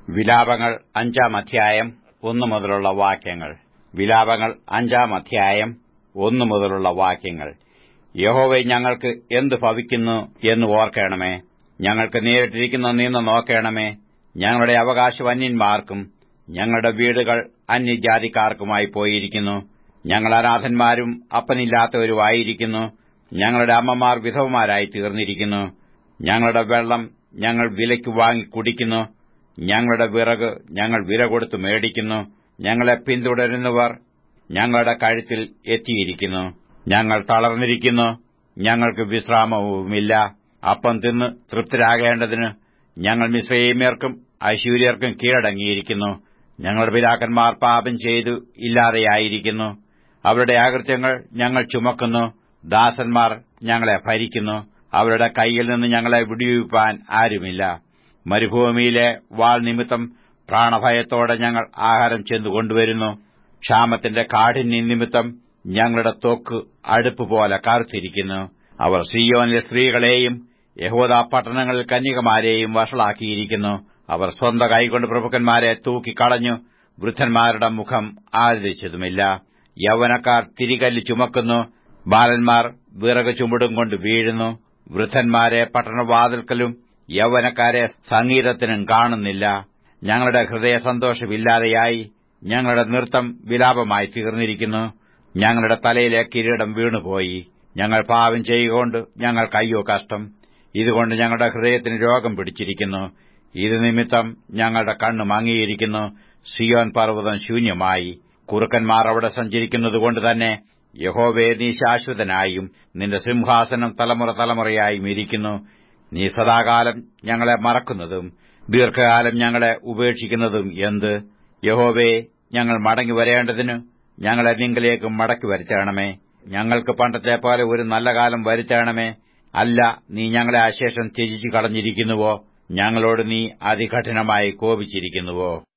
വിലാപങ്ങൾ അഞ്ചാം അധ്യായം ഒന്നു മുതലുള്ള വാക്യങ്ങൾ വിലാപങ്ങൾ അഞ്ചാം അധ്യായം ഒന്നു മുതലുള്ള വാക്യങ്ങൾ യഹോവെ ഞങ്ങൾക്ക് എന്ത് ഭവിക്കുന്നു എന്ന് ഓർക്കണമേ ഞങ്ങൾക്ക് നേരിട്ടിരിക്കുന്ന നിന്ന് നോക്കണമേ ഞങ്ങളുടെ അവകാശം അന്യന്മാർക്കും ഞങ്ങളുടെ വീടുകൾ അന്യജാതിക്കാർക്കുമായി പോയിരിക്കുന്നു ഞങ്ങൾ അനാഥന്മാരും അപ്പനില്ലാത്തവരുമായിരിക്കുന്നു ഞങ്ങളുടെ അമ്മമാർ വിധവമാരായി തീർന്നിരിക്കുന്നു ഞങ്ങളുടെ വെള്ളം ഞങ്ങൾ വിലയ്ക്ക് വാങ്ങി കുടിക്കുന്നു ഞങ്ങളുടെ വിറക് ഞങ്ങൾ വില കൊടുത്ത് മേടിക്കുന്നു ഞങ്ങളെ പിന്തുടരുന്നവർ ഞങ്ങളുടെ കഴുത്തിൽ എത്തിയിരിക്കുന്നു ഞങ്ങൾ തളർന്നിരിക്കുന്നു ഞങ്ങൾക്ക് വിശ്രാമവുമില്ല അപ്പം തിന്ന് തൃപ്തരാകേണ്ടതിന് ഞങ്ങൾ മിശ്രൈമ്യർക്കും ഐശ്വര്യർക്കും കീഴടങ്ങിയിരിക്കുന്നു ഞങ്ങളുടെ പിതാക്കന്മാർ പാപം ചെയ്തു ഇല്ലാതെയായിരിക്കുന്നു അവരുടെ അകൃത്യങ്ങൾ ഞങ്ങൾ ചുമക്കുന്നു ദാസന്മാർ ഞങ്ങളെ ഭരിക്കുന്നു അവരുടെ കൈയിൽ നിന്ന് ഞങ്ങളെ വിടിവിപ്പാൻ ആരുമില്ല മരുഭൂമിയിലെ വാൾ നിമിത്തം പ്രാണഭയത്തോടെ ഞങ്ങൾ ആഹാരം ചെന്നു കൊണ്ടുവരുന്നു ക്ഷാമത്തിന്റെ കാഠിന്യം നിമിത്തം ഞങ്ങളുടെ ത്വക്ക് അടുപ്പ് പോലെ കറുത്തിരിക്കുന്നു അവർ സിയോനിലെ സ്ത്രീകളെയും യഹോദ പട്ടണങ്ങളിൽ കന്യകമാരെയും വഷളാക്കിയിരിക്കുന്നു അവർ സ്വന്ത കൈകൊണ്ട് പ്രഭുക്കന്മാരെ തൂക്കിക്കളഞ്ഞു വൃദ്ധന്മാരുടെ മുഖം ആദരിച്ചതുമില്ല യൗവനക്കാർ തിരികല്ല് ചുമക്കുന്നു ബാലന്മാർ വിറക് ചുമടും കൊണ്ട് വീഴുന്നു വൃദ്ധന്മാരെ പട്ടണവാതിൽക്കലും യൗവനക്കാരെ സംഗീതത്തിനും കാണുന്നില്ല ഞങ്ങളുടെ ഹൃദയ സന്തോഷമില്ലാതെയായി ഞങ്ങളുടെ നൃത്തം വിലാപമായി തീർന്നിരിക്കുന്നു ഞങ്ങളുടെ തലയിലെ കിരീടം വീണുപോയി ഞങ്ങൾ പാപം ചെയ്യുകൊണ്ട് ഞങ്ങൾക്കയ്യോ കഷ്ടം ഇതുകൊണ്ട് ഞങ്ങളുടെ ഹൃദയത്തിന് രോഗം പിടിച്ചിരിക്കുന്നു ഇത് നിമിത്തം ഞങ്ങളുടെ കണ്ണ് മങ്ങിയിരിക്കുന്നു സിയോൻ പർവ്വതം ശൂന്യമായി കുറുക്കന്മാർ അവിടെ സഞ്ചരിക്കുന്നതുകൊണ്ട് തന്നെ യഹോവേ നീ ശാശ്വതനായും നിന്റെ സിംഹാസനം തലമുറ തലമുറയായും ഇരിക്കുന്നു നീ സദാകാലം ഞങ്ങളെ മറക്കുന്നതും ദീർഘകാലം ഞങ്ങളെ ഉപേക്ഷിക്കുന്നതും എന്ത് യഹോവേ ഞങ്ങൾ മടങ്ങി വരേണ്ടതിന് ഞങ്ങളെ നിങ്കിലേക്ക് മടക്കി വരുത്തണമേ ഞങ്ങൾക്ക് പണ്ടത്തെ പോലെ ഒരു നല്ല കാലം വരുത്തണമേ അല്ല നീ ഞങ്ങളെ അശേഷം ത്യജിച്ചു കളഞ്ഞിരിക്കുന്നുവോ ഞങ്ങളോട് നീ അതികഠിനമായി കോപിച്ചിരിക്കുന്നുവോ